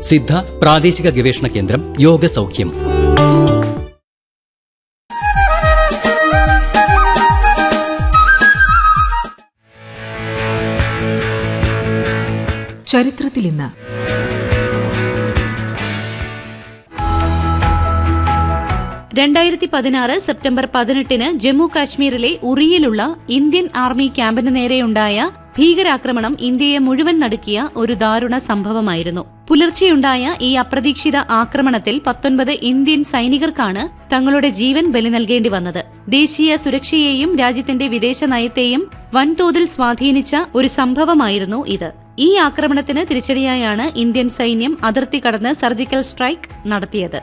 സിദ്ധ പ്രാദേശിക ഗവേഷണ കേന്ദ്രം യോഗ സൗഖ്യം ചരിത്രത്തിൽ ഇന്ന് രണ്ടായിരത്തി പതിനാറ് സെപ്റ്റംബർ പതിനെട്ടിന് ജമ്മു കാശ്മീരിലെ ഉറിയിലുള്ള ഇന്ത്യൻ ആർമി ക്യാമ്പിന് നേരെയുണ്ടായ ഭീകരാക്രമണം ഇന്ത്യയെ മുഴുവൻ നടുക്കിയ ഒരു ദാരുണ സംഭവമായിരുന്നു പുലർച്ചെയുണ്ടായ ഈ അപ്രതീക്ഷിത ആക്രമണത്തിൽ പത്തൊൻപത് ഇന്ത്യൻ സൈനികർക്കാണ് തങ്ങളുടെ ജീവൻ ബലി നൽകേണ്ടി വന്നത് ദേശീയ സുരക്ഷയെയും രാജ്യത്തിന്റെ വിദേശ നയത്തെയും വൻതോതിൽ സ്വാധീനിച്ച ഒരു സംഭവമായിരുന്നു ഇത് ഈ ആക്രമണത്തിന് തിരിച്ചടിയായാണ് ഇന്ത്യൻ സൈന്യം അതിർത്തി കടന്ന് സർജിക്കൽ സ്ട്രൈക്ക് നടത്തിയത്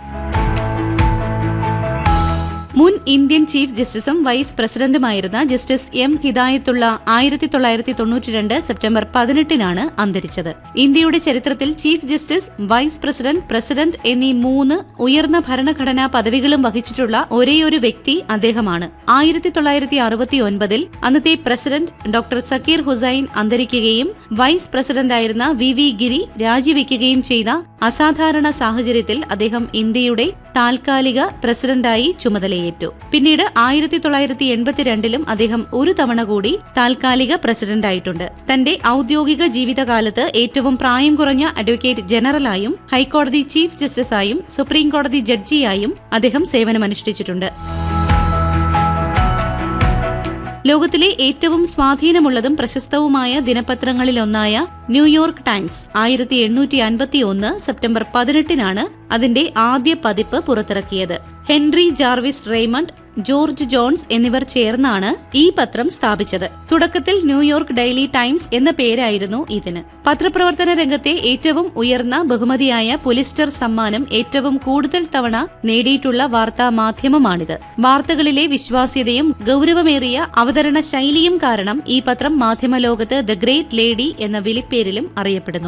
മുൻ ഇന്ത്യൻ ചീഫ് ജസ്റ്റിസും വൈസ് പ്രസിഡന്റുമായിരുന്ന ജസ്റ്റിസ് എം ഹിദായത്തുള്ള ആയിരത്തി തൊള്ളായിരത്തി തൊണ്ണൂറ്റിരണ്ട് സെപ്റ്റംബർ പതിനെട്ടിനാണ് അന്തരിച്ചത് ഇന്ത്യയുടെ ചരിത്രത്തിൽ chief justice vice president president എന്നീ മൂന്ന് ഉയർന്ന ഭരണഘടനാ പദവികളും വഹിച്ചിട്ടുള്ള ഒരേയൊരു വ്യക്തി അദ്ദേഹമാണ് ആയിരത്തി തൊള്ളായിരത്തി അറുപത്തിയൊൻപതിൽ അന്നത്തെ പ്രസിഡന്റ് ഡോക്ടർ സക്കീർ ഹുസൈൻ അന്തരിക്കുകയും വൈസ് പ്രസിഡന്റായിരുന്ന വി വി ഗിരി രാജിവെക്കുകയും ചെയ്ത അസാധാരണ സാഹചര്യത്തിൽ അദ്ദേഹം ഇന്ത്യയുടെ താൽക്കാലിക പ്രസിഡന്റായി ചുമതലയേറ്റു പിന്നീട് ആയിരത്തി തൊള്ളായിരത്തി എൺപത്തിരണ്ടിലും അദ്ദേഹം ഒരു തവണ കൂടി താൽക്കാലിക പ്രസിഡന്റായിട്ടുണ്ട് തന്റെ ഔദ്യോഗിക ജീവിതകാലത്ത് ഏറ്റവും പ്രായം കുറഞ്ഞ അഡ്വക്കേറ്റ് ജനറലായും ഹൈക്കോടതി ചീഫ് ജസ്റ്റിസായും സുപ്രീം കോടതി ജഡ്ജിയായും അദ്ദേഹം സേവനമനുഷ്ഠിച്ചിട്ടുണ്ട് ലോകത്തിലെ ഏറ്റവും സ്വാധീനമുള്ളതും പ്രശസ്തവുമായ ദിനപത്രങ്ങളിലൊന്നായ ന്യൂയോർക്ക് ടൈംസ് ആയിരത്തി എണ്ണൂറ്റി അൻപത്തി ഒന്ന് സെപ്റ്റംബർ പതിനെട്ടിനാണ് അതിന്റെ ആദ്യ പതിപ്പ് പുറത്തിറക്കിയത് Henry Jarvis Raymond George Jones എന്നിവർ ചേർന്നാണ് ഈ പത്രം സ്ഥാപിച്ചത് തുടക്കത്തിൽ ന്യൂയോർക്ക് ഡെയിലി ടൈംസ് എന്ന പേരായിരുന്നു ഇതിന് പത്രപ്രവർത്തന രംഗത്തെ ഏറ്റവും ഉയർന്ന ബഹുമതിയായ പുലിസ്റ്റർ സമ്മാനം ഏറ്റവും കൂടുതൽ തവണ നേടിയിട്ടുള്ള വാർത്താ മാധ്യമമാണിത് വാർത്തകളിലെ വിശ്വാസ്യതയും ഗൌരവമേറിയ അവതരണ ശൈലിയും കാരണം ഈ പത്രം മാധ്യമലോകത്ത് ദ ഗ്രേറ്റ് ലേഡി എന്ന വിളിപ്പേരിലും അറിയപ്പെടുന്നു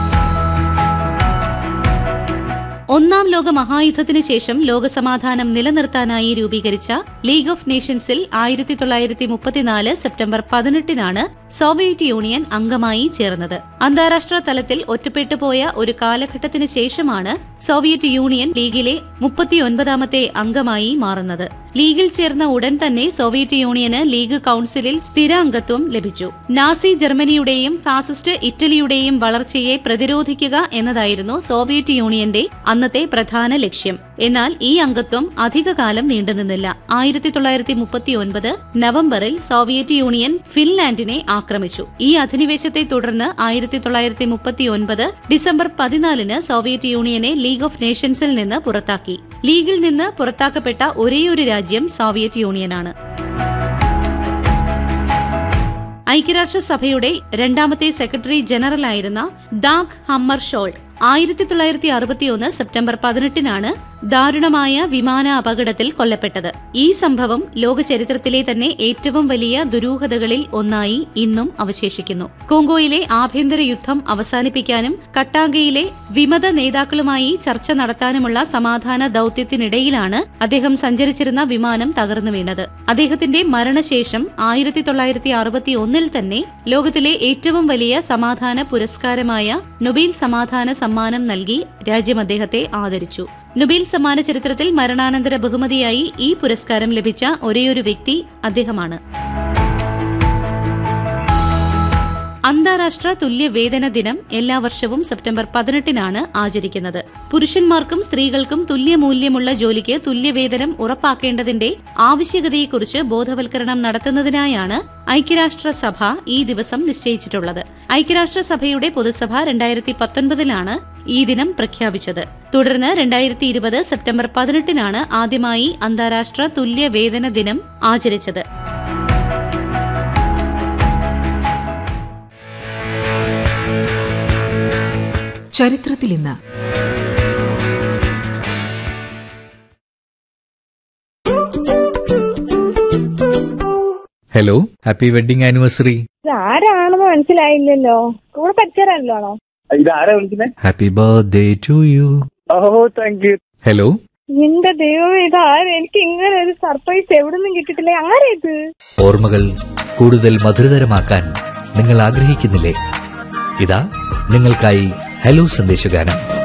ഒന്നാം ലോക മഹായുദ്ധത്തിന് ശേഷം ലോകസമാധാനം നിലനിർത്താനായി രൂപീകരിച്ച ലീഗ് ഓഫ് നേഷൻസിൽ ആയിരത്തി തൊള്ളായിരത്തി മുപ്പത്തിനാല് സെപ്റ്റംബർ പതിനെട്ടിനാണ് സോവിയറ്റ് യൂണിയൻ അംഗമായി ചേർന്നത് അന്താരാഷ്ട്ര തലത്തിൽ ഒറ്റപ്പെട്ടുപോയ ഒരു കാലഘട്ടത്തിന് ശേഷമാണ് സോവിയറ്റ് യൂണിയൻ ലീഗിലെ മുപ്പത്തിയൊൻപതാമത്തെ അംഗമായി മാറുന്നത് ലീഗിൽ ചേർന്ന ഉടൻ തന്നെ സോവിയറ്റ് യൂണിയന് ലീഗ് കൌൺസിലിൽ സ്ഥിരാംഗത്വം ലഭിച്ചു നാസി ജർമ്മനിയുടെയും ഫാസിസ്റ്റ് ഇറ്റലിയുടെയും വളർച്ചയെ പ്രതിരോധിക്കുക എന്നതായിരുന്നു സോവിയറ്റ് യൂണിയന്റെ അന്നത്തെ പ്രധാന ലക്ഷ്യം എന്നാൽ ഈ അംഗത്വം അധികകാലം നീണ്ടുനിന്നില്ല ആയിരത്തി തൊള്ളായിരത്തി മുപ്പത്തിയൊൻപത് നവംബറിൽ സോവിയറ്റ് യൂണിയൻ ഫിൻലാൻഡിനെ ആക്രമിച്ചു ഈ അധിനിവേശത്തെ തുടർന്ന് ആയിരത്തി തൊള്ളായിരത്തി മുപ്പത്തിയൊൻപത് ഡിസംബർ പതിനാലിന് സോവിയറ്റ് യൂണിയനെ ലീഗ് ഓഫ് നേഷൻസിൽ നിന്ന് പുറത്താക്കി ലീഗിൽ നിന്ന് പുറത്താക്കപ്പെട്ട ഒരേയൊരു രാജ്യം സോവിയറ്റ് യൂണിയനാണ് ഐക്യരാഷ്ട്രസഭയുടെ രണ്ടാമത്തെ സെക്രട്ടറി ജനറലായിരുന്ന ദാഗ് ഹമ്മർ ഷോൾട്ട് ആയിരത്തി തൊള്ളായിരത്തി അറുപത്തിയൊന്ന് സെപ്റ്റംബർ പതിനെട്ടിനാണ് ദാരുണമായ വിമാന അപകടത്തിൽ കൊല്ലപ്പെട്ടത് ഈ സംഭവം ലോക ചരിത്രത്തിലെ തന്നെ ഏറ്റവും വലിയ ദുരൂഹതകളിൽ ഒന്നായി ഇന്നും അവശേഷിക്കുന്നു കോങ്കോയിലെ ആഭ്യന്തര യുദ്ധം അവസാനിപ്പിക്കാനും കട്ടാങ്കയിലെ വിമത നേതാക്കളുമായി ചർച്ച നടത്താനുമുള്ള സമാധാന ദൌത്യത്തിനിടയിലാണ് അദ്ദേഹം സഞ്ചരിച്ചിരുന്ന വിമാനം തകർന്നു വീണത് അദ്ദേഹത്തിന്റെ മരണശേഷം ആയിരത്തി തൊള്ളായിരത്തി അറുപത്തി ഒന്നിൽ തന്നെ ലോകത്തിലെ ഏറ്റവും വലിയ സമാധാന പുരസ്കാരമായ നൊബേൽ സമാധാന സമ്മാനം നൽകി രാജ്യം അദ്ദേഹത്തെ ആദരിച്ചു നൊബേൽ സമ്മാന ചരിത്രത്തിൽ മരണാനന്തര ബഹുമതിയായി ഈ പുരസ്കാരം ലഭിച്ച ഒരേയൊരു വ്യക്തി അദ്ദേഹമാണ് അന്താരാഷ്ട്ര തുല്യ വേതന ദിനം എല്ലാ വർഷവും സെപ്റ്റംബർ പതിനെട്ടിനാണ് ആചരിക്കുന്നത് പുരുഷന്മാർക്കും സ്ത്രീകൾക്കും തുല്യമൂല്യമുള്ള ജോലിക്ക് തുല്യവേതനം ഉറപ്പാക്കേണ്ടതിന്റെ ആവശ്യകതയെക്കുറിച്ച് ബോധവൽക്കരണം നടത്തുന്നതിനായാണ് ഐക്യരാഷ്ട്രസഭ ഈ ദിവസം നിശ്ചയിച്ചിട്ടുള്ളത് ഐക്യരാഷ്ട്രസഭയുടെ പൊതുസഭ രണ്ടായിരത്തി പത്തൊൻപതിലാണ് ഈ ദിനം പ്രഖ്യാപിച്ചത് തുടർന്ന് രണ്ടായിരത്തി ഇരുപത് സെപ്റ്റംബർ പതിനെട്ടിനാണ് ആദ്യമായി അന്താരാഷ്ട്ര തുല്യ വേതന ദിനം ആചരിച്ചത് ചരിത്രത്തിൽ ഇന്ന് ഹലോ ഹാപ്പി വെഡിങ് ആനിവേഴ്സറി ആരാണെന്ന് മനസ്സിലായില്ലല്ലോ കൂടെ പഠിച്ചവരല്ലോ ഇതാരാ വിളിക്കുന്നത് happy birthday to you oh thank you hello എന്റെ ദൈവം ഇത് ആരും എനിക്ക് ഇങ്ങനെ ഒരു സർപ്രൈസ് എവിടെ നിന്നും കിട്ടിയിട്ടില്ല ആരാ ഇത് ഓർമ്മകൾ കൂടുതൽ മധുരതരമാക്കാൻ നിങ്ങൾ ആഗ്രഹിക്കുന്നില്ലേ ഇതാ നിങ്ങൾക്കായി ഹലോ സന്ദേശഗാനം